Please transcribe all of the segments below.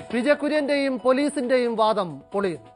P J കുര്യന്റെയും പോലീസിന്റെയും വാദം പൊളിയുന്നു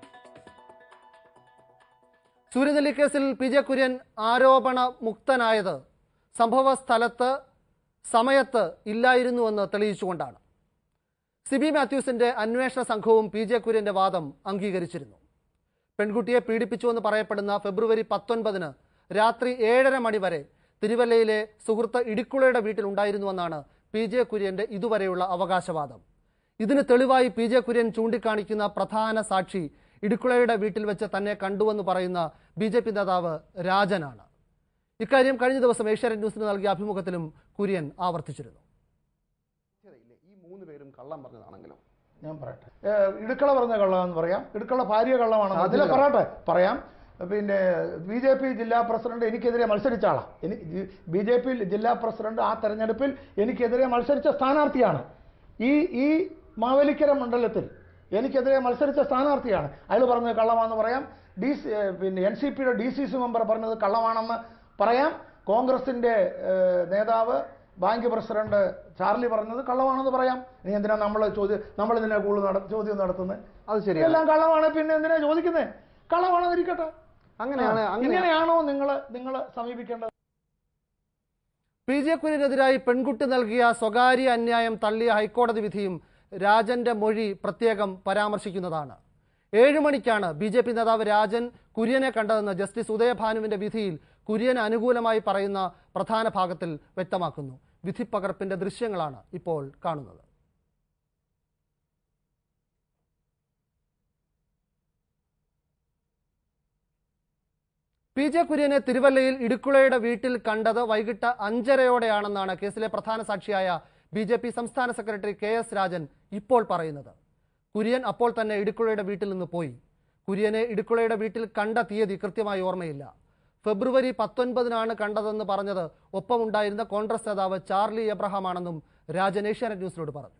സൂര്യനെല്ലി കേസിൽ പി ജെ കുര്യൻ ആരോപണ മുക്തനായത് സംഭവ സ്ഥലത്ത് സമയത്ത് ഇല്ലായിരുന്നുവെന്ന് തെളിയിച്ചുകൊണ്ടാണ് സിബി മാത്യൂസിന്റെ അന്വേഷണ സംഘവും പി ജെ കുര്യന്റെ വാദം അംഗീകരിച്ചിരുന്നു പെൺകുട്ടിയെ പീഡിപ്പിച്ചുവെന്ന് പറയപ്പെടുന്ന ഫെബ്രുവരി പത്തൊൻപതിന് രാത്രി ഏഴര മണി വരെ തിരുവല്ലയിലെ സുഹൃത്ത് ഇടിക്കുളയുടെ വീട്ടിലുണ്ടായിരുന്നുവെന്നാണ് പി ജെ കുര്യന്റെ ഇതുവരെയുള്ള അവകാശവാദം ഇതിന് തെളിവായി പി ജെ കുര്യൻ ചൂണ്ടിക്കാണിക്കുന്ന പ്രധാന സാക്ഷി ഇടുക്കുളയുടെ വീട്ടിൽ വെച്ച് തന്നെ കണ്ടുവെന്ന് പറയുന്ന ബി ജെ പി നേതാവ് രാജനാണ് ഇക്കാര്യം കഴിഞ്ഞ ദിവസം ഏഷ്യാനെറ്റ് ന്യൂസിന് നൽകിയ അഭിമുഖത്തിലും കുര്യൻ ആവർത്തിച്ചിരുന്നു സാധ്യതയില്ലേ ഈ മൂന്ന് പേരും കള്ളം പറഞ്ഞതാണെങ്കിലും ഞാൻ പറയട്ടെ ഏഹ് ഇടുക്കള പറഞ്ഞ കള്ളമാണെന്ന് പറയാം ഇടുക്കള ഭാര്യ കള്ളമാണെന്ന് അതിലെ സാധ്യത. പറയട്ടെ പറയാം പിന്നെ ബി ജെ പി ജില്ലാ പ്രസിഡന്റ് എനിക്കെതിരെ മത്സരിച്ച ആളാണ് ബി ജെ പി ജില്ലാ പ്രസിഡന്റ് ആ തെരഞ്ഞെടുപ്പിൽ എനിക്കെതിരെ മത്സരിച്ച സ്ഥാനാർത്ഥിയാണ് ഈ ഈ മാവേലിക്കര മണ്ഡലത്തിൽ എനിക്കെതിരെ മത്സരിച്ച സ്ഥാനാർത്ഥിയാണ് അയാൾ പറഞ്ഞത് കള്ളമാണെന്ന് പറയാം ഡി സി ഏഹ് പിന്നെ എൻ സി പിയുടെ ഡി സി സി മെമ്പർ പറഞ്ഞത് കള്ളമാണെന്ന് പറയാം കോൺഗ്രസിന്റെ ഏഹ് നേതാവ് ബാങ്ക് പ്രസിഡന്റ് ചാർലി പറഞ്ഞത് കള്ളമാണെന്ന് പറയാം ഇനി എന്തിനാ നമ്മൾ ചോദ്യം നമ്മൾ ഇതിനെ കൂടുതൽ നട ചോദ്യം നടത്തുന്നത് അത് ശരിയാണ് എല്ലാം കള്ളമാണ് പിന്നെ എന്തിനാ ചോദിക്കുന്നത് കള്ളമാണെന്നിരിക്കട്ടെ അങ്ങനെയാണ് ആ, അങ്ങനെ ഇങ്ങനെയാണോ നിങ്ങൾ നിങ്ങൾ സമീപിക്കേണ്ടത് പി ജെ കുര്യനെതിരായി പെൺകുട്ടി നൽകിയ സ്വകാര്യ അന്യായം തള്ളിയ ഹൈക്കോടതി വിധിയും രാജന്റെ മൊഴി പ്രത്യേകം പരാമർശിക്കുന്നതാണ് ഏഴു മണിക്കാണ് ബി ജെ പി നേതാവ് രാജൻ കുര്യനെ കണ്ടതെന്ന് ജസ്റ്റിസ് ഉദയഭാനുവിന്റെ വിധിയിൽ കുര്യന് അനുകൂലമായി പറയുന്ന പ്രധാന ഭാഗത്തിൽ വ്യക്തമാക്കുന്നു വിധിപ്പകർപ്പിന്റെ ദൃശ്യങ്ങളാണ് ഇപ്പോൾ കാണുന്നത് പി ജെ കുര്യനെ തിരുവല്ലയിൽ ഇടുക്കുളയുടെ വീട്ടിൽ കണ്ടത് വൈകിട്ട് അഞ്ചരയോടെയാണെന്നാണ് കേസിലെ പ്രധാന സാക്ഷിയായ ബി ജെ പി സംസ്ഥാന സെക്രട്ടറി കെ എസ് രാജൻ ഇപ്പോൾ പറയുന്നത് കുര്യൻ അപ്പോൾ തന്നെ ഇടുക്കുളയുടെ വീട്ടിൽ നിന്ന് പോയി കുര്യനെ ഇടുക്കുളയുടെ വീട്ടിൽ കണ്ട തീയതി കൃത്യമായി ഓർമ്മയില്ല ഫെബ്രുവരി പത്തൊൻപതിനാണ് കണ്ടതെന്ന് പറഞ്ഞത് ഒപ്പമുണ്ടായിരുന്ന കോൺഗ്രസ് നേതാവ് ചാർലി എബ്രഹാം ആണെന്നും രാജൻ ഏഷ്യാനെറ്റ് ന്യൂസിനോട് പറഞ്ഞു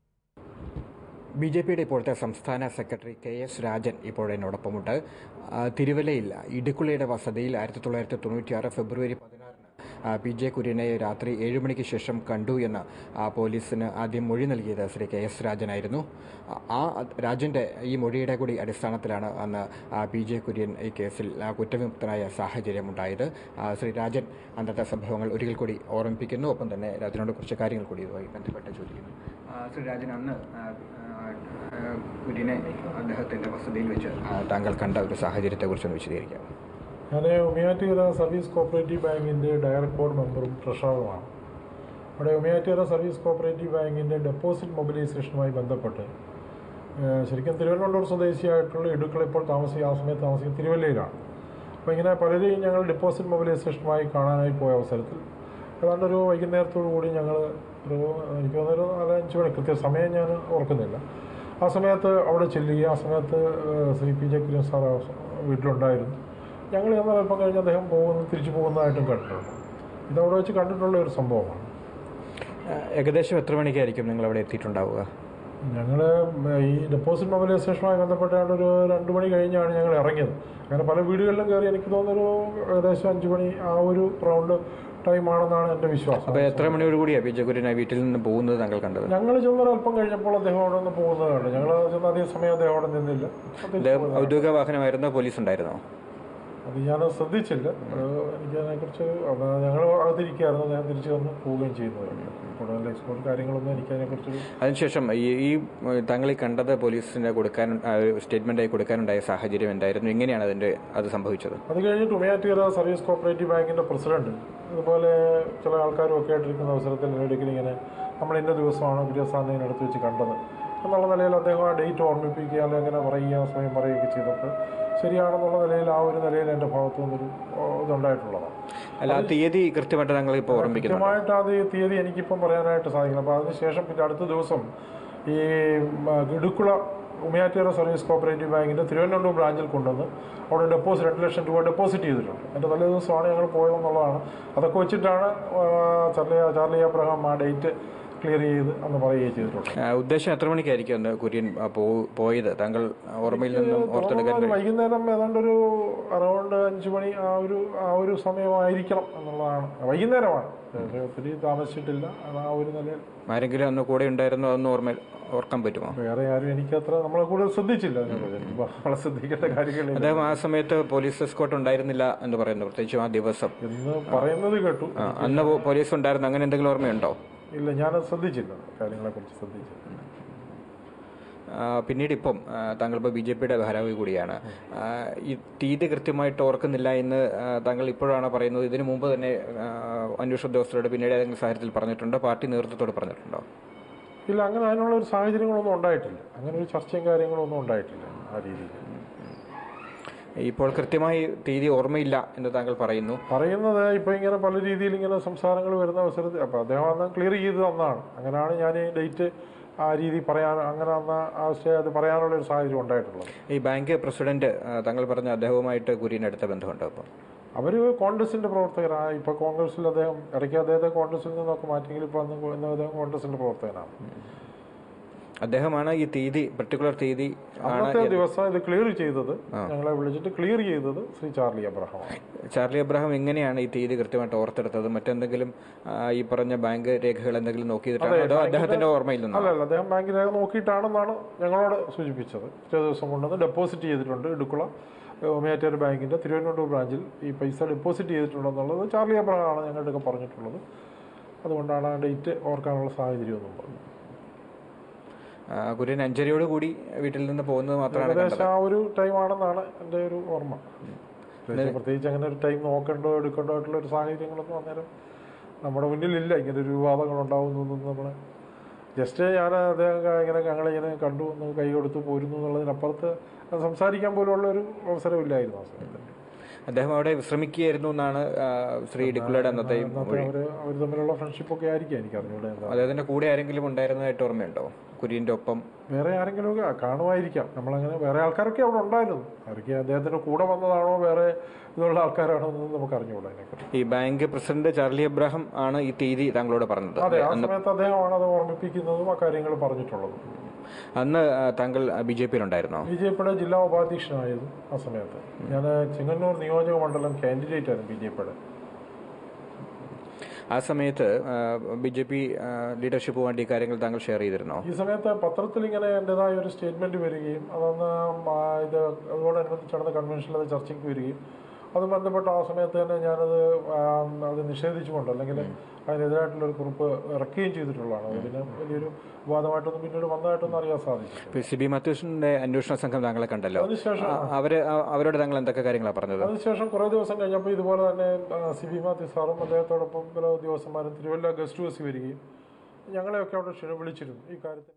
ബി ജെ പിയുടെ ഇപ്പോഴത്തെ സംസ്ഥാന സെക്രട്ടറി കെ എസ് രാജൻ ഇപ്പോൾ എന്നോടൊപ്പമുണ്ട് ആ, തിരുവല്ലയിൽ ഇടുക്കുളയുടെ വസതിയിൽ ആയിരത്തി തൊള്ളായിരത്തി തൊണ്ണൂറ്റിയാറ് ഫെബ്രുവരി പതിനാറിന് ആ, പി ജെ കുര്യനെ രാത്രി ഏഴ് മണിക്ക് ശേഷം കണ്ടു എന്ന് ആ, പോലീസിന് ആദ്യം മൊഴി നൽകിയത് ശ്രീ കെ എസ് രാജനായിരുന്നു ആ, ആ രാജന്റെ ഈ മൊഴിയുടെ കൂടി അടിസ്ഥാനത്തിലാണ് അന്ന് ആ, പി ജെ കുര്യൻ ഈ കേസിൽ ആ, കുറ്റവിമുക്തനായ സാഹചര്യമുണ്ടായത് ആ, ശ്രീ രാജൻ അന്നത്തെ സംഭവങ്ങൾ ഒരിക്കൽ കൂടി ഓർമ്മിപ്പിക്കുന്നു ഒപ്പം തന്നെ രാജനോട് കുറച്ച് കാര്യങ്ങൾ കൂടി ഇതുമായി ബന്ധപ്പെട്ട് ചോദിക്കുന്നു ആ, ശ്രീ രാജൻ അന്ന് ആ, ആ, കുര്യനെ അദ്ദേഹത്തിന്റെ വസതിയിൽ വെച്ച് ആ, താങ്കൾ കണ്ട ഒരു സാഹചര്യത്തെക്കുറിച്ചൊന്ന് വിശദീകരിക്കാം ഞാൻ ഉമിയാറ്റുകര സർവീസ് കോപ്പറേറ്റീവ് ബാങ്കിൻ്റെ ഡയറക്ട് ബോർഡ് മെമ്പറും ട്രഷററുമാണ് അവിടെ ഉമിയാറ്റുകര സർവീസ് കോപ്പറേറ്റീവ് ബാങ്കിൻ്റെ ഡെപ്പോസിറ്റ് മൊബിലൈസേഷനുമായി ബന്ധപ്പെട്ട് ഏഹ്, ശരിക്കും തിരുവനന്തപുരം സ്വദേശിയായിട്ടുള്ള ഇടുക്കൾ ഇപ്പോൾ താമസിക്കുക ആ സമയത്ത് താമസിക്കുന്ന തിരുവല്ലയിലാണ് അപ്പോൾ ഇങ്ങനെ പലരെയും ഞങ്ങൾ ഡെപ്പോസിറ്റ് മൊബിലൈസേഷനുമായി കാണാനായി പോയ അവസരത്തിൽ ഏതാണ്ട് ഒരു വൈകുന്നേരത്തോടു കൂടി ഞങ്ങൾ ഒരു എനിക്ക് തോന്നുന്നൊരു നാലഞ്ച് മണി കൃത്യ സമയം ഞാൻ ഓർക്കുന്നില്ല ആ സമയത്ത് അവിടെ ചെല്ലുകയും ആ സമയത്ത് ഏഹ്, Shri P J Kurian sir ആ വീട്ടിലുണ്ടായിരുന്നു ഞങ്ങൾ എന്നാൽ അല്പം കഴിഞ്ഞ് അദ്ദേഹം പോകുന്നു തിരിച്ചു പോകുന്നതായിട്ടും കണ്ടിട്ടുണ്ട് ഇതവിടെ വെച്ച് കണ്ടിട്ടുള്ള ഒരു സംഭവമാണ് ആ, ഏകദേശം എത്ര മണിക്കായിരിക്കും നിങ്ങൾ അവിടെ എത്തിയിട്ടുണ്ടാവുക ഞങ്ങൾ ഈ ഡെപ്പോസിറ്റ് മൊബിലൈസേഷനുമായി ബന്ധപ്പെട്ടാണ്ട് ഒരു രണ്ട് മണി കഴിഞ്ഞാണ് ഞങ്ങൾ ഇറങ്ങിയത് അങ്ങനെ പല വീടുകളിലും കയറി എനിക്ക് തോന്നുന്നൊരു ഏകദേശം അഞ്ച് മണി ആ ഒരു റൗണ്ട് ടൈമാണെന്നാണ് എൻ്റെ വിശ്വാസം അപ്പോൾ എത്ര മണിയോട് കൂടിയാണ് പി ജെ കുര്യൻ ആ വീട്ടിൽ നിന്ന് പോകുന്നത് താങ്കൾ കണ്ടത് ഞങ്ങൾ ചെന്നൊരു അല്പം കഴിഞ്ഞപ്പോൾ അദ്ദേഹം അവിടെ നിന്ന് പോകുന്നത് കണ്ടു ഞങ്ങൾ ചെന്ന അധികം സമയം അദ്ദേഹം അവിടെ നിന്നില്ല തിരിച്ച് അദ്ദേഹം പോയതാണ്. ഔദ്യോഗിക വാഹനമായിരുന്നോ പോലീസ് ഉണ്ടായിരുന്നോ അത് ഞാൻ ശ്രദ്ധിച്ചില്ല അത് എനിക്ക് അതിനെക്കുറിച്ച് ഞങ്ങൾ അകത്തിരിക്കുകയായിരുന്നു അദ്ദേഹം തിരിച്ചു വന്ന് പോവുകയും ചെയ്യുന്നതാണ് കൂടുതൽ എക്സ്പോർട്ട് കാര്യങ്ങളൊന്നും എനിക്ക് അതിനെക്കുറിച്ചൊരു അതിനുശേഷം ഈ ഈ ഏഹ്, താങ്കൾ ഈ കണ്ടത് പോലീസിന് കൊടുക്കാൻ സ്റ്റേറ്റ്മെന്റായി കൊടുക്കാനുണ്ടായ സാഹചര്യം എന്തായിരുന്നു എങ്ങനെയാണ് അതിന്റെ അത് സംഭവിച്ചത് അത് കഴിഞ്ഞിട്ട് ഉമയാറ്റുകര സർവീസ് കോപ്പറേറ്റീവ് ബാങ്കിന്റെ പ്രസിഡന്റ് അതുപോലെ ചില ആൾക്കാരും ഒക്കെ ആയിട്ടിരിക്കുന്ന അവസരത്തിൽ എന്നോടൊരിക്കലും ഇങ്ങനെ നമ്മൾ ഇന്ന ദിവസമാണ് ഗുരുസാറിനെ അടുത്ത് വെച്ച് കണ്ടത് എന്നുള്ള നിലയിൽ അദ്ദേഹം ആ ഡേറ്റ് ഓർമ്മിപ്പിക്കുക അല്ലെങ്കിൽ അങ്ങനെ പറയുക സ്വയം പറയുകയൊക്കെ ചെയ്തപ്പോൾ ശരിയാണെന്നുള്ള നിലയിൽ ആ ഒരു നിലയിൽ എൻ്റെ ഭാഗത്തു നിന്നൊരു ഓ, ഇതുണ്ടായിട്ടുള്ളതാണ് അല്ല ആ തീയതി കൃത്യമായിട്ട് താങ്കൾ ഇപ്പോൾ ഓർമ്മിക്കുന്നു കൃത്യമായിട്ട് അത് ഈ തീയതി എനിക്കിപ്പം പറയാനായിട്ട് സാധിക്കില്ല അപ്പോൾ അതിനുശേഷം പിന്നെ അടുത്ത ദിവസം ഈ ഉം, ഇടുക്കുള ഉമയാറ്റുകര സർവീസ് കോപ്പറേറ്റീവ് ബാങ്കിൻ്റെ തിരുവനന്തപുരം ബ്രാഞ്ചിൽ കൊണ്ടുവന്ന് അവിടെ ഡെപ്പോസിറ്റ് രണ്ട് ലക്ഷം രൂപ ഡെപ്പോസിറ്റ് ചെയ്തിട്ടുണ്ട് എൻ്റെ തലേ ദിവസമാണ് ഞങ്ങൾ പോയതെന്നുള്ളതാണ് അതൊക്കെ വെച്ചിട്ടാണ് ആ, ചാർലി ചാർലി അബ്രഹാം ആ ഡേറ്റ് ക്ലിയർ ചെയ്ത് അന്ന് പറയുകയും ചെയ്തിട്ടുണ്ട് ആ, ഉദ്ദേശം എത്ര മണിക്കായിരിക്കും അന്ന് കുര്യൻ ആ, പോ- പോയത് താങ്കൾ ഓർമ്മയിൽ നിന്നും ഓർത്തെടുക്കാൻ തോന്നുന്നത് കഴിയും വൈകുന്നേരം ഏതാണ്ട് ഒരു അറൗണ്ട് അഞ്ച് മണി ആ ഒരു ആ ഒരു സമയമായിരിക്കണം എന്നുള്ളതാണ് വൈകുന്നേരമാണ് പക്ഷേ ഒത്തിരി താമസിച്ചിട്ടില്ല അത് ആ ഒരു നിലയിൽ ആരെങ്കിലും അന്ന് കൂടെ ഉണ്ടായിരുന്നോ അതൊന്ന് ഓർമ്മ ഓർക്കാൻ പറ്റുമോ വേറെ ആരും എനിക്കത്ര നമ്മളെ കൂടുതൽ ശ്രദ്ധിച്ചില്ല അതിനെക്കുറിച്ച് എനിക്ക് നമ്മളെ ശ്രദ്ധിക്കേണ്ട കാര്യങ്ങളില്ല അദ്ദേഹം ആ സമയത്ത് പോലീസ് എസ്കോട്ട് ഉണ്ടായിരുന്നില്ല എന്ന് പറയുന്നു പ്രത്യേകിച്ചും ആ ദിവസം എന്ന് പറയുന്നത് കേട്ടു ആ, അന്ന് പോ- പോലീസ് ഉണ്ടായിരുന്നു അങ്ങനെ എന്തെങ്കിലും ഓർമ്മയുണ്ടോ ഇല്ല ഞാനത് ശ്രദ്ധിച്ചില്ല കാര്യങ്ങളെക്കുറിച്ച് ശ്രദ്ധിച്ചില്ല ആ, പിന്നീട് ഇപ്പം ആ, താങ്കൾ ഇപ്പോൾ ബി ജെ പിയുടെ ഭാരവാഹി കൂടിയാണ് ആ, ഈ തീയതി കൃത്യമായിട്ട് ഓർക്കുന്നില്ല എന്ന് ആ, താങ്കൾ ഇപ്പോഴാണ് പറയുന്നത് ഇതിനു മുമ്പ് തന്നെ ആ, അന്വേഷണ ഉദ്യോഗസ്ഥരോട് പിന്നീട് ഏതെങ്കിലും സാഹചര്യത്തിൽ പറഞ്ഞിട്ടുണ്ടോ പാർട്ടി നേതൃത്വത്തോട് പറഞ്ഞിട്ടുണ്ടോ ഇല്ല അങ്ങനെ അതിനുള്ള ഒരു സാഹചര്യങ്ങളൊന്നും ഉണ്ടായിട്ടില്ല അങ്ങനെ ഒരു ചർച്ചയും കാര്യങ്ങളൊന്നും ഉണ്ടായിട്ടില്ല ആ രീതിയിൽ ഇപ്പോൾ കൃത്യമായി തീയതി ഓർമ്മയില്ല എന്ന് താങ്കൾ പറയുന്നു പറയുന്നത് ഇപ്പൊ ഇങ്ങനെ പല രീതിയിൽ ഇങ്ങനെ സംസാരങ്ങൾ വരുന്ന അവസരത്തിൽ അപ്പൊ അദ്ദേഹം അന്ന് ക്ലിയർ ചെയ്ത് തന്നാണ് അങ്ങനെയാണ് ഞാൻ ഈ ഡേറ്റ് ആ രീതി പറയാൻ അങ്ങനെ അന്ന് ആ സ്റ്റേ- അത് പറയാനുള്ള ഒരു സാഹചര്യം ഉണ്ടായിട്ടുള്ളത് ഈ ബാങ്ക് പ്രസിഡന്റ് ആ, താങ്കൾ പറഞ്ഞ അദ്ദേഹവുമായിട്ട് കുര്യൻ അടുത്ത ബന്ധമുണ്ടോ അപ്പം അവർ കോൺഗ്രസിന്റെ പ്രവർത്തകരാണ് ഇപ്പൊ കോൺഗ്രസിൽ അദ്ദേഹം ഇടയ്ക്ക് അദ്ദേഹത്തെ കോൺഗ്രസിൽ നിന്നൊക്കെ മാറ്റിയെങ്കിൽ ഇപ്പൊ അന്ന് ഇന്ന് അദ്ദേഹം കോൺഗ്രസിന്റെ പ്രവർത്തകനാണ് അദ്ദേഹമാണ് ഈ തീയതി പർട്ടിക്കുലർ തീയതി ആണ് അന്നത്തെ ദിവസം ഇത് ക്ലിയർ ചെയ്തത് ഞങ്ങളെ വിളിച്ചിട്ട് ക്ലിയർ ചെയ്തത് ശ്രീ ചാർലി അബ്രഹാമാണ് ചാർലി അബ്രഹാം എങ്ങനെയാണ് ഈ തീയതി കൃത്യമായിട്ട് ഓർത്തെടുത്തത് മറ്റെന്തെങ്കിലും ആ, ഈ പറഞ്ഞ ബാങ്ക് രേഖകൾ എന്തെങ്കിലും നോക്കിയിട്ടാണോ അതോ അദ്ദേഹത്തിന്റെ ഓർമ്മയിൽ നിന്നോ അല്ല അല്ല അദ്ദേഹം ബാങ്ക് രേഖ നോക്കിയിട്ടാണെന്നാണ് ഞങ്ങളോട് സൂചിപ്പിച്ചത് ഇത്ര ദിവസം കൊണ്ടുവന്ന് ഡെപ്പോസിറ്റ് ചെയ്തിട്ടുണ്ട് ഇടുക്കുള ഒമേറ്റർ ബാങ്കിന്റെ തിരുവനന്തപുരം ബ്രാഞ്ചിൽ ഈ പൈസ ഡെപ്പോസിറ്റ് ചെയ്തിട്ടുണ്ടെന്നുള്ളത് ചാർലി അബ്രഹാമാണ് ഞങ്ങളുടെയൊക്കെ പറഞ്ഞിട്ടുള്ളത് അതുകൊണ്ടാണ് ആ ഡേറ്റ് ഓർക്കാനുള്ള സാഹചര്യമൊന്നും പറഞ്ഞത് ആ, കുര്യൻ അഞ്ചരയോട് കൂടി വീട്ടിൽ നിന്ന് പോകുന്നത് മാത്രമാണ് കണ്ടത് ഏകദേശം ആ ഒരു ടൈമാണെന്നാണ് എൻ്റെ ഒരു ഓർമ്മ പ്രത്യേകിച്ച് പ്രത്യേകിച്ച് അങ്ങനെ ഒരു ടൈം നോക്കണ്ടോ എടുക്കണ്ടോ ആയിട്ടുള്ള ഒരു സാഹചര്യങ്ങളൊന്നും അന്നേരം നമ്മുടെ മുന്നിലില്ല ഇങ്ങനെ ഒരു വിവാദങ്ങൾ ഉണ്ടാവുന്നൊന്നും നമ്മൾ ജസ്റ്റ് ഞാൻ അദ്ദേഹം ഇങ്ങനെ ഞങ്ങളിങ്ങനെ കണ്ടു ഒന്ന് കൈ കൊടുത്തു പോരുന്നു എന്നുള്ളതിനപ്പുറത്ത് സംസാരിക്കാൻ പോലുള്ള ഒരു അവസരമില്ലായിരുന്നു ആ സമയത്ത് അദ്ദേഹം അവിടെ വിശ്രമിക്കുകയായിരുന്നു എന്നാണ് ആ, ശ്രീ ഡിക്കുലയുടെ അന്നത്തെ അന്നത്തെ അവർ അവർ തമ്മിലുള്ള ഫ്രണ്ട്ഷിപ്പൊക്കെ ആയിരിക്കും എനിക്ക് അറിഞ്ഞൂടെ എന്താ അദ്ദേഹത്തിന്റെ കൂടെ ആരെങ്കിലും ഉണ്ടായിരുന്നതായിട്ട് ഓർമ്മയുണ്ടോ കുര്യന്റെ ഒപ്പം വേറെ ആരെങ്കിലുമൊക്കെ കാണുമായിരിക്കാം നമ്മളങ്ങനെ വേറെ ആൾക്കാരൊക്കെ അവിടെ ഉണ്ടായിരുന്നു അവർക്ക് അദ്ദേഹത്തിന്റെ കൂടെ വന്നതാണോ വേറെ ഇതുള്ള ആൾക്കാരാണോ എന്നൊന്നും നമുക്ക് അറിഞ്ഞുകൂടാ അതിനെക്കുറിച്ച് ഈ ബാങ്ക് പ്രസിഡന്റ് ചാർലി അബ്രഹാം ആണ് ഈ തീയതി താങ്കളോട് പറഞ്ഞത് അതെ ആ സമയത്ത് അദ്ദേഹമാണ് അത് ഓർമ്മിപ്പിക്കുന്നതും ആ കാര്യങ്ങൾ പറഞ്ഞിട്ടുള്ളതും അന്ന് ആ, താങ്കൾ ബി ജെ പിയിലുണ്ടായിരുന്നോ ബി ജെ പിയുടെ ജില്ലാ ഉപാധ്യക്ഷനായിരുന്നു ആ സമയത്ത് ഞാൻ ചെങ്ങന്നൂർ നിയോജക മണ്ഡലം കാൻഡിഡേറ്റ് ആയിരുന്നു ബി ജെ പിയുടെ ആ സമയത്ത് ബി ജെ പി ലീഡർഷിപ്പുമായിട്ട് ഈ കാര്യങ്ങൾ താങ്കൾ ഷെയർ ചെയ്തിരുന്നോ ഈ സമയത്ത് പത്രത്തിൽ ഇങ്ങനെ എൻ്റെതായ ഒരു സ്റ്റേറ്റ്മെന്റ് വരികയും അതന്ന് ആ, ഇത് അതോടനുബന്ധിച്ച് നടന്ന കൺവെൻഷനിൽ അത് ചർച്ചയ്ക്ക് വരികയും അത് ബന്ധപ്പെട്ട് ആ സമയത്ത് തന്നെ ഞാനത് ആ, അത് നിഷേധിച്ചുകൊണ്ട് അല്ലെങ്കിൽ അതിനെതിരായിട്ടുള്ള ഒരു കുറിപ്പ് ഇറക്കുകയും ചെയ്തിട്ടുള്ളതാണ് അത് പിന്നെ വലിയൊരു വിവാദമായിട്ടൊന്നും പിന്നീട് വന്നതായിട്ടൊന്നും അറിയാൻ സാധിച്ചു ഇപ്പൊ സി ബി മാത്യൂസിന്റെ അന്വേഷണ സംഘം താങ്കളെ കണ്ടല്ലോ അതിനുശേഷം ആ, അവര് ആ- അവരോട് താങ്കൾ എന്തൊക്കെ കാര്യങ്ങളാണ് പറഞ്ഞത് അതിനുശേഷം കുറേ ദിവസം കഴിഞ്ഞപ്പോൾ ഇതുപോലെ തന്നെ സി ബി മാത്യു സാറും അദ്ദേഹത്തോടൊപ്പം പല ഉദ്യോഗസ്ഥന്മാരും തിരുവല്ല ഗസ്റ്റ് ഹൗസിൽ വരികയും ഞങ്ങളെയൊക്കെ അവിടെ ക്ഷണ വിളിച്ചിരുന്നു ഈ കാര്യത്തിന്റെ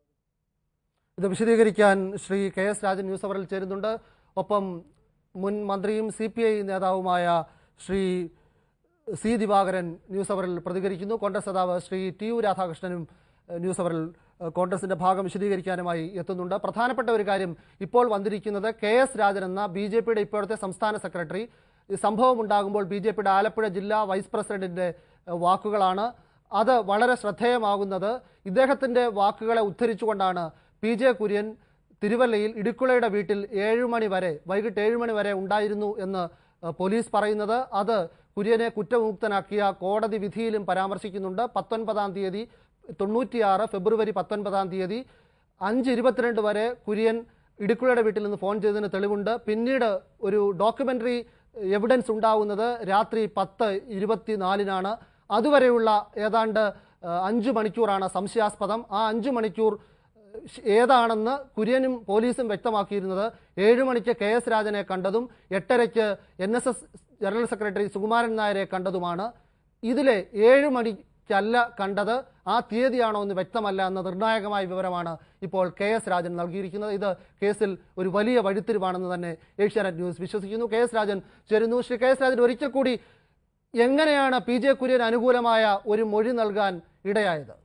ഇത് വിശദീകരിക്കാൻ Shri K S Rajan news അവറിൽ ചേരുന്നുണ്ട് ഒപ്പം മുൻ മന്ത്രിയും സി പി ഐ നേതാവുമായ ശ്രീ സി ദിവാകരൻ ന്യൂസ് അവറിൽ പ്രതികരിക്കുന്നു കോൺഗ്രസ് നേതാവ് ശ്രീ ടി യു രാധാകൃഷ്ണനും ഏഹ്, ന്യൂസ് അവറിൽ ഏഹ്, കോൺഗ്രസിന്റെ ഭാഗം വിശദീകരിക്കാനുമായി എത്തുന്നുണ്ട് പ്രധാനപ്പെട്ട ഒരു കാര്യം ഇപ്പോൾ വന്നിരിക്കുന്നത് കെ എസ് രാജൻ എന്ന ബി ജെ പിയുടെ ഇപ്പോഴത്തെ സംസ്ഥാന സെക്രട്ടറി ഈ സംഭവം ഉണ്ടാകുമ്പോൾ ബി ജെ പിയുടെ ആലപ്പുഴ ജില്ലാ വൈസ് പ്രസിഡന്റിന്റെ ഏഹ്, വാക്കുകളാണ് അത് വളരെ ശ്രദ്ധേയമാകുന്നത് ഇദ്ദേഹത്തിന്റെ വാക്കുകളെ ഉദ്ധരിച്ചുകൊണ്ടാണ് പി ജെ കുര്യൻ തിരുവല്ലയിൽ ഇടുക്കുളയുടെ വീട്ടിൽ ഏഴ് മണി വരെ വൈകിട്ട് ഏഴ് മണി വരെ ഉണ്ടായിരുന്നു എന്ന് ഏഹ്, പോലീസ് പറയുന്നത് അത് കുര്യനെ കുറ്റമുക്തനാക്കിയ കോടതി വിധിയിലും പരാമർശിക്കുന്നുണ്ട് പത്തൊൻപതാം തീയതി തൊണ്ണൂറ്റിയാറ് ഫെബ്രുവരി പത്തൊൻപതാം തീയതി അഞ്ച് ഇരുപത്തിരണ്ട് വരെ കുര്യൻ ഇടുക്കുളയുടെ വീട്ടിൽ നിന്ന് ഫോൺ ചെയ്തതിന് തെളിവുണ്ട് പിന്നീട് ഒരു ഡോക്യുമെന്ററി എവിഡൻസ് ഉണ്ടാവുന്നത് രാത്രി പത്ത് ഇരുപത്തിനാലിനാണ് അതുവരെയുള്ള ഏതാണ്ട് ഏഹ്, അഞ്ച് മണിക്കൂറാണ് സംശയാസ്പദം ആ അഞ്ച് മണിക്കൂർ ഏതാണെന്ന് കുര്യനും പോലീസും വ്യക്തമാക്കിയിരുന്നത് ഏഴ് മണിക്ക് കെ എസ് രാജനെ കണ്ടതും എട്ടരയ്ക്ക് N S S general secretary Sukumaran നായരെ കണ്ടതുമാണ് ഇതിലെ ഏഴ് മണിക്കല്ല കണ്ടത് ആ തീയതിയാണോ എന്ന് വ്യക്തമല്ല എന്ന നിർണായകമായ വിവരമാണ് ഇപ്പോൾ കെ എസ് രാജൻ നൽകിയിരിക്കുന്നത് ഇത് കേസിൽ ഒരു വലിയ വഴിത്തിരിവാണെന്ന് തന്നെ ഏഷ്യാനെറ്റ് ന്യൂസ് വിശ്വസിക്കുന്നു കെ എസ് രാജൻ ചേരുന്നു ശ്രീ കെ എസ് രാജൻ ഒരിക്കൽ കൂടി എങ്ങനെയാണ് പി ജെ കുര്യൻ അനുകൂലമായ ഒരു മൊഴി നൽകാൻ ഇടയായത്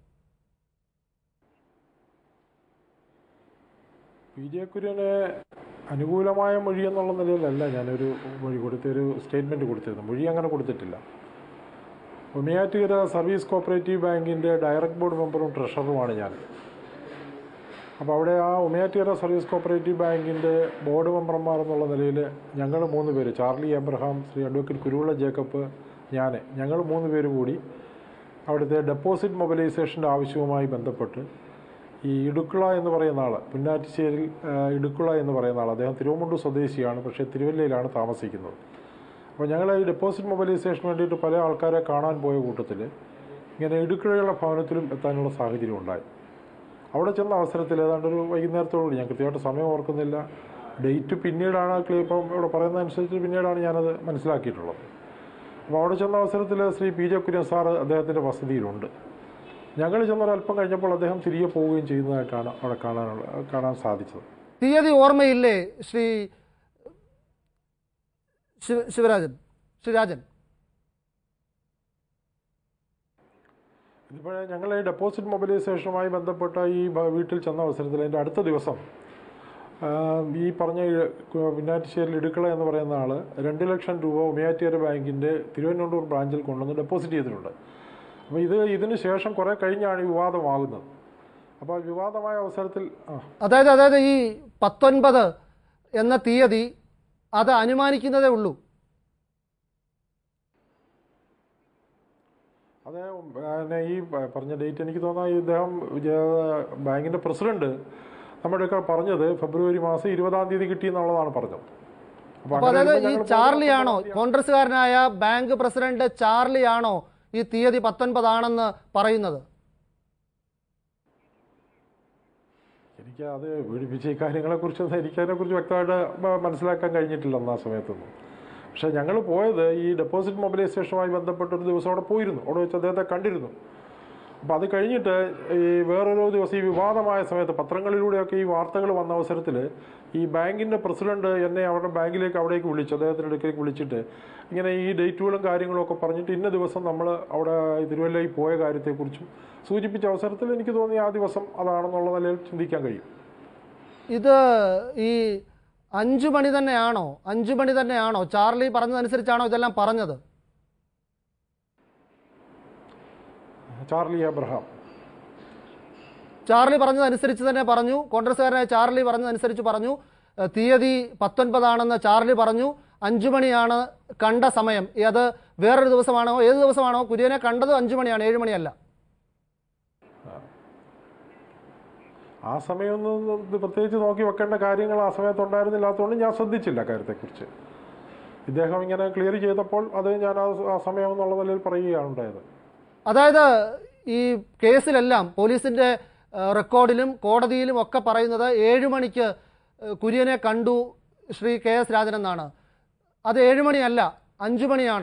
പി ജെ കുര്യന് അനുകൂലമായ മൊഴി എന്നുള്ള നിലയിലല്ല ഞാനൊരു മൊഴി കൊടുത്ത ഒരു സ്റ്റേറ്റ്മെന്റ് കൊടുത്തിരുന്നു മൊഴി അങ്ങനെ കൊടുത്തിട്ടില്ല ഉമിയാറ്റുകര സർവീസ് കോപ്പറേറ്റീവ് ബാങ്കിൻ്റെ ഡയറക്ട് ബോർഡ് മെമ്പറും ട്രഷററുമാണ് ഞാൻ അപ്പോൾ അവിടെ ആ ഉമിയാറ്റുകര സർവീസ് കോപ്പറേറ്റീവ് ബാങ്കിൻ്റെ ബോർഡ് മെമ്പർമാർ എന്നുള്ള നിലയിൽ ഞങ്ങൾ മൂന്ന് പേര് Charlie Abraham Shri advocate Kuruvila Jacob ഞാൻ ഞങ്ങൾ മൂന്ന് പേര് കൂടി അവിടുത്തെ ഡെപ്പോസിറ്റ് മൊബിലൈസേഷൻ്റെ ആവശ്യവുമായി ബന്ധപ്പെട്ട് ഈ ഇടുക്കുള എന്ന് പറയുന്ന ആൾ പുന്നാറ്റിശ്ശേരിൽ ആ, ഇടുക്കുള എന്ന് പറയുന്ന ആൾ അദ്ദേഹം തിരുവമുണ്ടൂർ സ്വദേശിയാണ് പക്ഷേ തിരുവല്ലയിലാണ് താമസിക്കുന്നത് അപ്പോൾ ഞങ്ങൾ ഈ ഡെപ്പോസിറ്റ് മൊബിലൈസേഷന് വേണ്ടിയിട്ട് പല ആൾക്കാരെ കാണാൻ പോയ കൂട്ടത്തിൽ ഇങ്ങനെ ഇടുക്കിഴകളുടെ ഭവനത്തിലും എത്താനുള്ള സാഹചര്യം ഉണ്ടായി അവിടെ ചെന്ന അവസരത്തിൽ ഏതാണ്ട് ഒരു വൈകുന്നേരത്തോടുകൂടി ഞാൻ കൃത്യമായിട്ട് സമയം ഓർക്കുന്നില്ല ഡേറ്റ് പിന്നീടാണ് ക്ലിയർ ഇപ്പം ഇവിടെ പറയുന്നതനുസരിച്ച് പിന്നീടാണ് ഞാനത് മനസ്സിലാക്കിയിട്ടുള്ളത് അപ്പോൾ അവിടെ ചെന്ന അവസരത്തിൽ Shri P J Kurian sir അദ്ദേഹത്തിൻ്റെ വസതിയിലുണ്ട് ഞങ്ങൾ ചെന്നൊരല്പം കഴിഞ്ഞപ്പോൾ അദ്ദേഹം തിരികെ പോവുകയും ചെയ്യുന്നതായിട്ടാണ് അവിടെ കാണാനുള്ള കാണാൻ സാധിച്ചത് തീയതി ഓർമ്മയില്ലേ ശ്രീ ശിവ- ശിവരാജൻ ശ്രീരാജൻ ഇതിപ്പോൾ ഞങ്ങൾ ഈ ഡെപ്പോസിറ്റ് മൊബിലൈസേഷനുമായി ബന്ധപ്പെട്ട ഈ ബ- വീട്ടിൽ ചെന്ന അവസരത്തിൽ അതിൻ്റെ അടുത്ത ദിവസം ആ, ഈ പറഞ്ഞ ഈ കു- പിന്നാറ്റിശ്ശേരിൽ ഇടുക്കള എന്ന് പറയുന്ന ആൾ രണ്ട് ലക്ഷം രൂപ ഉമയാറ്റിയർ ബാങ്കിൻ്റെ തിരുവനന്തപുരം ബ്രാഞ്ചിൽ കൊണ്ടുവന്ന് ഡെപ്പോസിറ്റ് ചെയ്തിട്ടുണ്ട് അപ്പോൾ ഇത് ഇതിന് ശേഷം കുറേ കഴിഞ്ഞാണ് ഈ വിവാദമാകുന്നത് അപ്പോൾ ആ വിവാദമായ അവസരത്തിൽ ആ അതായത് അതായത് ഈ പത്തൊൻപത് എന്ന തീയതി അത് അനുമാനിക്കുന്നതേ ഉള്ളൂ അതെ പിന്നെ ഈ പ- പറഞ്ഞ ഡേറ്റ് എനിക്ക് തോന്നുന്നു ഈ ഇദ്ദേഹം വിജയ- ബാങ്കിൻ്റെ പ്രസിഡന്റ് നമ്മുടെയൊക്കെ പറഞ്ഞത് ഫെബ്രുവരി മാസം ഇരുപതാം തീയതി കിട്ടി എന്നുള്ളതാണ് പറഞ്ഞത് അപ്പോൾ അപ്പൊ അങ്ങനെ അതായത് വരുമ്പോൾ ഈ ഞങ്ങൾ ചാർലിയാണോ പോകുന്ന കോൺഗ്രസ്സുകാരനായ ബാങ്ക് പ്രസിഡന്റ് ചാർലിയാണോ ഈ തീയതി പത്തൊൻപതാണെന്ന് പറയുന്നത് എനിക്ക് അത് വിളിപ്പിച്ച ഈ കാര്യങ്ങളെക്കുറിച്ചൊന്നും എനിക്കതിനെക്കുറിച്ച് വ്യക്തമായിട്ട് മ- മനസ്സിലാക്കാൻ കഴിഞ്ഞിട്ടില്ല അന്ന് ആ സമയത്തൊന്നും പക്ഷേ ഞങ്ങൾ പോയത് ഈ ഡെപ്പോസിറ്റ് മൊബിലൈസേഷനുമായി ബന്ധപ്പെട്ട ഒരു ദിവസം അവിടെ പോയിരുന്നു അവിടെ വെച്ച് അദ്ദേഹത്തെ കണ്ടിരുന്നു അപ്പോൾ അത് കഴിഞ്ഞിട്ട് ഈ വേറൊരു ദിവസം ഈ വിവാദമായ സമയത്ത് പത്രങ്ങളിലൂടെയൊക്കെ ഈ വാർത്തകൾ വന്ന അവസരത്തിൽ ഈ ബാങ്കിൻ്റെ പ്രസിഡന്റ് എന്നെ അവരുടെ ബാങ്കിലേക്ക് അവിടേക്ക് വിളിച്ചു അദ്ദേഹത്തിൻ്റെ അടുക്കേക്ക് വിളിച്ചിട്ട് ഇങ്ങനെ ഈ ഡേറ്റുകളും കാര്യങ്ങളും ഒക്കെ പറഞ്ഞിട്ട് ഇന്ന ദിവസം നമ്മൾ അവിടെ തിരുവല്ലയിൽ പോയ കാര്യത്തെക്കുറിച്ചും സൂചിപ്പിച്ച അവസരത്തിൽ എനിക്ക് തോന്നി ആ ദിവസം അതാണെന്നുള്ള നിലയിൽ ചിന്തിക്കാൻ കഴിയും ഇത് ഈ അഞ്ചു മണി തന്നെയാണോ അഞ്ചു മണി തന്നെയാണോ ചാർലി പറഞ്ഞതനുസരിച്ചാണോ ഇതെല്ലാം പറഞ്ഞത് ചാർലി എബ്രഹാം ചാർലി പറഞ്ഞതനുസരിച്ച് തന്നെ പറഞ്ഞു കോൺഗ്രസ്സുകാരനായ ചാർലി പറഞ്ഞതനുസരിച്ച് പറഞ്ഞു ഏഹ് തീയതി പത്തൊൻപതാണെന്ന് ചാർലി പറഞ്ഞു അഞ്ചു മണിയാണ് കണ്ട സമയം അത് വേറൊരു ദിവസമാണോ ഏത് ദിവസമാണോ കുര്യനെ കണ്ടത് അഞ്ചു മണിയാണ് ഏഴ് മണിയല്ല ആ സമയമൊന്നും ഇത് പ്രത്യേകിച്ച് നോക്കി വെക്കേണ്ട കാര്യങ്ങൾ ആ സമയത്ത് ഉണ്ടായിരുന്നില്ലാത്തതുകൊണ്ട് ഞാൻ ശ്രദ്ധിച്ചില്ല കാര്യത്തെക്കുറിച്ച് ഇദ്ദേഹം ഇങ്ങനെ ക്ലിയർ ചെയ്തപ്പോൾ അത് ഞാൻ ആ ആ സമയം എന്നുള്ള നിലയിൽ പറയുകയാണ് ഉണ്ടായത് അതായത് ഈ കേസിലെല്ലാം പോലീസിന്റെ ഏഹ്, റെക്കോർഡിലും കോടതിയിലും ഒക്കെ പറയുന്നത് ഏഴ് മണിക്ക് ഏഹ്, കുര്യനെ കണ്ടു ശ്രീ കെ എസ് രാജൻ എന്നാണ് അത് ഏഴ് മണിയല്ല അഞ്ചു മണിയാണ്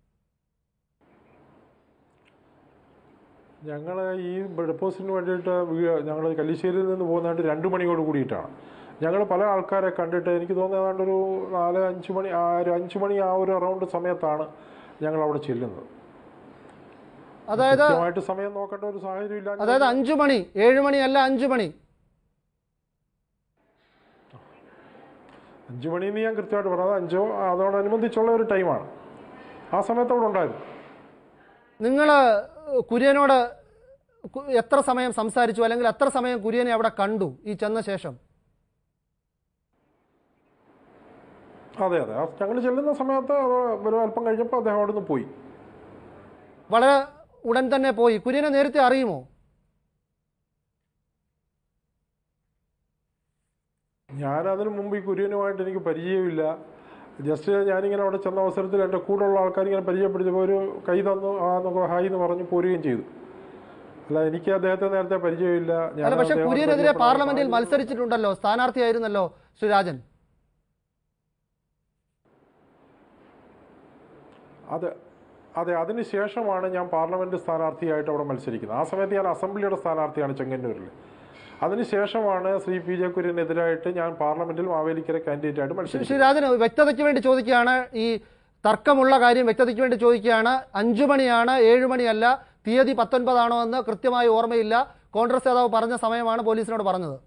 ഞങ്ങൾ ഈ ഡെപ്പോസിറ്റിന് വേണ്ടിയിട്ട് ഞങ്ങൾ കല്ലിശ്ശേരിയിൽ നിന്ന് പോകുന്നതായിട്ട് രണ്ട് മണിയോട് കൂടിയിട്ടാണ് ഞങ്ങൾ പല ആൾക്കാരെ കണ്ടിട്ട് എനിക്ക് തോന്നുന്നത് ഏതാണ്ട് ഒരു നാല് അഞ്ച് മണി ആ ഒരു അഞ്ച് മണി ആ ഒരു അറൗണ്ട് സമയത്താണ് ഞങ്ങൾ അവിടെ ചെല്ലുന്നത് അതായത് കൃത്യമായിട്ട് സമയം നോക്കേണ്ട ഒരു സാഹചര്യം ഇല്ല അതായത് അഞ്ചു മണി ഏഴ് മണിയല്ല അഞ്ചു മണി അഞ്ചു മണിന്ന് ഞാൻ കൃത്യമായിട്ട് പറഞ്ഞത് അഞ്ചോ അതോടനുബന്ധിച്ചുള്ള ഒരു ടൈമാണ് ആ സമയത്ത് അവിടെ ഉണ്ടായിരുന്നു നിങ്ങൾ കുര്യനോട് കു- എത്ര സമയം സംസാരിച്ചു അല്ലെങ്കിൽ എത്ര സമയം കുര്യനെ അവിടെ കണ്ടു ഈ ചെന്ന ശേഷം അതെ അതെ ഞങ്ങൾ ചെല്ലുന്ന സമയത്ത് അത് ഒരു അല്പം കഴിഞ്ഞപ്പോൾ അദ്ദേഹം അവിടെ നിന്ന് പോയി വളരെ ഉടൻ തന്നെ പോയി കുര്യനെ നേരത്തെ അറിയുമോ ഞാൻ അതിനു മുമ്പ് ഈ കുര്യനുമായിട്ട് എനിക്ക് പരിചയമില്ല ജസ്റ്റ് ഞാനിങ്ങനെ അവിടെ ചെന്ന അവസരത്തിൽ എൻ്റെ കൂടെയുള്ള ആൾക്കാർ ഇങ്ങനെ പരിചയപ്പെടുത്തിയപ്പോൾ ഒരു കൈ തന്നു ആ നമുക്ക് ഹായ് എന്ന് പറഞ്ഞ് പോരുകയും ചെയ്തു അല്ല എനിക്ക് അദ്ദേഹത്തെ നേരത്തെ പരിചയമില്ല ഞാൻ അല്ല പക്ഷെ അദ്ദേഹത്തെ കുര്യനെതിരെ പരിചയപ്പെടാൻ പാർലമെന്റിൽ സാഹചര്യം- മത്സരിച്ചിട്ടുണ്ടല്ലോ സ്ഥാനാർത്ഥിയായിരുന്നല്ലോ ശ്രീരാജൻ അതെ അതെ അതിന് ശേഷമാണ് ഞാൻ പാർലമെന്റ് സ്ഥാനാർത്ഥിയായിട്ട് അവിടെ മത്സരിക്കുന്നത് ആ സമയത്ത് ഞാൻ അസംബ്ലിയുടെ സ്ഥാനാർത്ഥിയാണ് ചെങ്ങന്നൂരിൽ അതിനുശേഷമാണ് ശ്രീ പി ജെ കുര്യനെതിരായിട്ട് ഞാൻ പാർലമെന്റിൽ മാവേലിക്കര കാൻഡിഡേറ്റ് ആയിട്ട് മത്സരിച്ചത് ശ്രീരാജൻ വ്യക്തതയ്ക്ക് വേണ്ടി ചോദിക്കുകയാണ് ഈ തർക്കമുള്ള കാര്യം വ്യക്തതയ്ക്ക് വേണ്ടി ചോദിക്കുകയാണ് അഞ്ചു മണിയാണ് ഏഴ് മണിയല്ല തീയതി പത്തൊൻപതാണോ എന്ന് കൃത്യമായി ഓർമ്മയില്ല കോൺഗ്രസ് നേതാവ് പറഞ്ഞ സമയമാണ് പോലീസിനോട് പറഞ്ഞത്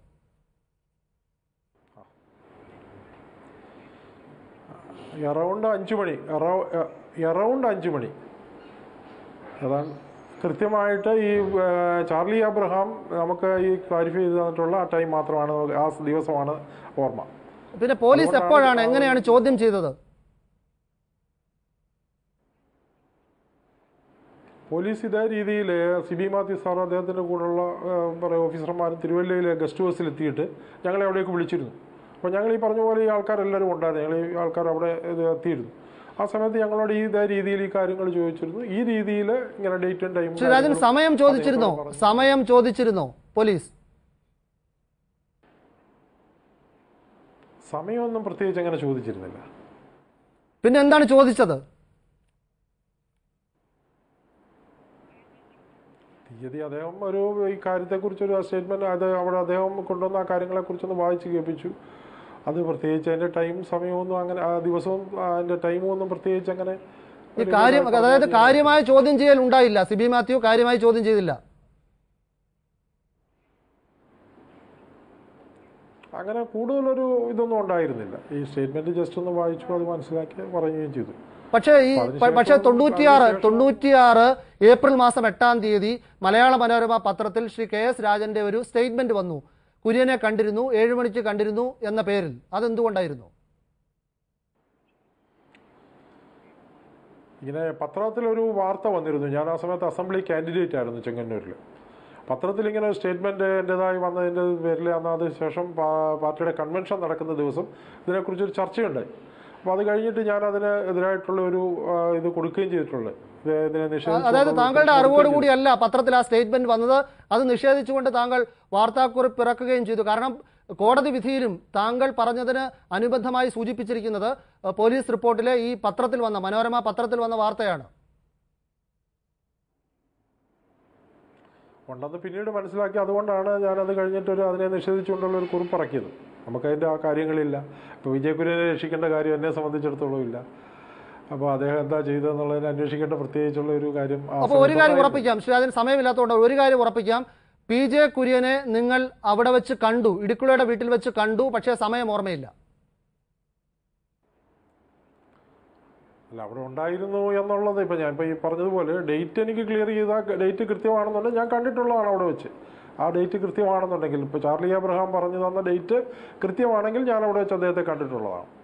എറൗണ്ട് അഞ്ചു മണി എറൗണ്ട് അഞ്ചു മണി അതാണ് കൃത്യമായിട്ട് ഈ ആ, ചാർലി അബ്രഹാം നമുക്ക് ഈ ക്ലാരിഫൈ ചെയ്ത് തന്നിട്ടുള്ള ആ ടൈം മാത്രമാണ് നമുക്ക് ആ ദിവസമാണ് ഓർമ്മ പിന്നെ പോലീസ് അതുകൊണ്ടാണ് എപ്പോഴാണ് ആ- എങ്ങനെയാണ് ചോദ്യം ചെയ്തത് പോലീസ് ഇതേ രീതിയിൽ സിബി മാത്യു സാർ അദ്ദേഹത്തിൻ്റെ കൂടെയുള്ള ആ, പറയുക ഓഫീസർമാരും തിരുവല്ലയിലെ ഗസ്റ്റ് ഹൗസിൽ എത്തിയിട്ട് ഞങ്ങളെ അവിടേക്ക് വിളിച്ചിരുന്നു അപ്പോൾ ഞങ്ങൾ ഈ പറഞ്ഞ പോലെ ഈ ആൾക്കാരെല്ലാവരും ഉണ്ടായിരുന്നു ഞങ്ങൾ ഈ ആൾക്കാർ അവിടെ ഇത് എത്തിയിരുന്നു ആ സമയത്ത് ഞങ്ങളോട് ഈ ഇതേ രീതിയിൽ ഈ കാര്യങ്ങൾ ചോദിച്ചിരുന്നു ഈ രീതിയിൽ ഇങ്ങനെ ഡേറ്റും ടൈമും ശ്രീ രാജൻ സമയം ചോദിച്ചിരുന്നോ സമയം ചോദിച്ചിരുന്നോ പോലീസ് സമയമൊന്നും പ്രത്യേകിച്ച് അങ്ങനെ ചോദിച്ചിരുന്നില്ല പിന്നെ എന്താണ് ചോദിച്ചത് തീയതി അദ്ദേഹം ഒരു ഈ കാര്യത്തെക്കുറിച്ചൊരു സ്റ്റേറ്റ്മെന്റ് അത് അവിടെ അദ്ദേഹം കൊണ്ടുവന്ന ആ കാര്യങ്ങളെക്കുറിച്ചൊന്ന് വായിച്ച് കേൾപ്പിച്ചു അത് പ്രത്യേകിച്ച് അതിന്റെ ടൈം സമയമൊന്നും അങ്ങനെ ആ ദിവസവും ആ അതിന്റെ ടൈമും ഒന്നും പ്രത്യേകിച്ച് അങ്ങനെ ഈ കാര്യം അതായത് കാര്യമായ ചോദ്യം ചെയ്യൽ ഉണ്ടായില്ല സിബി മാത്യു കാര്യമായി ചോദ്യം ചെയ്തില്ല അങ്ങനെ കൂടുതലൊരു ഇതൊന്നും ഉണ്ടായിരുന്നില്ല ഈ സ്റ്റേറ്റ്മെന്റ് ജസ്റ്റ് ഒന്ന് വായിച്ചു അത് മനസ്സിലാക്കി പറയുകയും ചെയ്തു പക്ഷേ ഈ അതിനുശേഷം പക്ഷേ തൊണ്ണൂറ്റിയാറ് അതിനുശേഷം- തൊണ്ണൂറ്റിയാറ് ഏപ്രിൽ മാസം എട്ടാം തീയതി മലയാള മനോരമ പത്രത്തിൽ ശ്രീ കെ എസ് രാജന്റെ ഒരു സ്റ്റേറ്റ്മെന്റ് വന്നു കുര്യനെ കണ്ടിരുന്നു ഏഴു മണിക്ക് കണ്ടിരുന്നു എന്ന പേരിൽ അതെന്തുകൊണ്ടായിരുന്നു ഇങ്ങനെ പത്രത്തിലൊരു വാർത്ത വന്നിരുന്നു ഞാൻ ആ സമയത്ത് അസംബ്ലി കാൻഡിഡേറ്റ് ആയിരുന്നു ചെങ്ങന്നൂരിൽ പത്രത്തിൽ ഇങ്ങനെ സ്റ്റേറ്റ്മെന്റ് എൻ്റെതായി വന്നതിൻ്റെ പേരിൽ അന്ന് അത് ശേഷം പാ- പാർട്ടിയുടെ കൺവെൻഷൻ നടക്കുന്ന ദിവസം ഇതിനെക്കുറിച്ചൊരു ചർച്ചയുണ്ടായി അപ്പോൾ അത് കഴിഞ്ഞിട്ട് ഞാൻ അതിന് എതിരായിട്ടുള്ള ഒരു ആ, ഇത് കൊടുക്കുകയും ചെയ്തിട്ടുള്ളത് ഇത് ഇതിനെ നിഷേധിച്ചുകൊണ്ടുള്ള അതായത് ഒരു താങ്കളുടെ കൊടുക്കുകയും അറിവോട് ചെയ്തു. കൂടിയല്ല പത്രത്തിൽ ആ സ്റ്റേറ്റ്മെന്റ് വന്നത് അത് നിഷേധിച്ചുകൊണ്ട് താങ്കൾ വാർത്താക്കുറിപ്പ് ഇറക്കുകയും ചെയ്തു കാരണം കോടതി വിധിയിലും താങ്കൾ പറഞ്ഞതിന് അനുബന്ധമായി സൂചിപ്പിച്ചിരിക്കുന്നത് അഹ്, പോലീസ് റിപ്പോർട്ടിലെ ഈ പത്രത്തിൽ വന്ന മനോരമ പത്രത്തിൽ വന്ന വാർത്തയാണ് ഉണ്ടെന്ന് പിന്നീട് മനസ്സിലാക്കി അതുകൊണ്ടാണ് ഞാനത് കഴിഞ്ഞിട്ടൊരു അതിനെ നിഷേധിച്ചുകൊണ്ടുള്ള ഒരു കുറിപ്പ് ഇറക്കിയത് നമുക്കതിൻ്റെ ആ കാര്യങ്ങളില്ല ഇപ്പോൾ വിജയകുര്യനെ രക്ഷിക്കേണ്ട കാര്യം എന്നെ സംബന്ധിച്ചിടത്തോളം ഇല്ല അപ്പോൾ അദ്ദേഹം എന്താ ചെയ്തതെന്നുള്ളതിനെ അന്വേഷിക്കേണ്ട പ്രത്യേകിച്ചുള്ള ഒരു കാര്യം ആ അപ്പോൾ ഒരു കാര്യം സമയത്തുണ്ടായിരുന്നു. ഉറപ്പിക്കാം ശ്രീ അതിന് സമയമില്ലാത്തതുകൊണ്ട് ഒരു കാര്യം ഉറപ്പിക്കാം പി ജെ കുര്യനെ നിങ്ങൾ അവിടെ വെച്ച് കണ്ടു ഇടുക്കുളയുടെ വീട്ടിൽ വെച്ച് കണ്ടു പക്ഷേ സമയം ഓർമ്മയില്ല അല്ല അവിടെ ഉണ്ടായിരുന്നു എന്നുള്ളത് ഇപ്പം ഞാൻ ഇപ്പോൾ ഈ പറഞ്ഞതുപോലെ ഡേറ്റ് എനിക്ക് ക്ലിയർ ചെയ്താൽ ഡേറ്റ് കൃത്യമാണെന്നുണ്ടെങ്കിൽ ഞാൻ കണ്ടിട്ടുള്ളതാണ് അവിടെ വെച്ച് ആ ഡേറ്റ് കൃത്യമാണെന്നുണ്ടെങ്കിൽ ഇപ്പോൾ ചാർലി അബ്രഹാം പറഞ്ഞു തന്ന ഡേറ്റ് കൃത്യമാണെങ്കിൽ ഞാൻ അവിടെ വെച്ച് അദ്ദേഹത്തെ കണ്ടിട്ടുള്ളതാണ്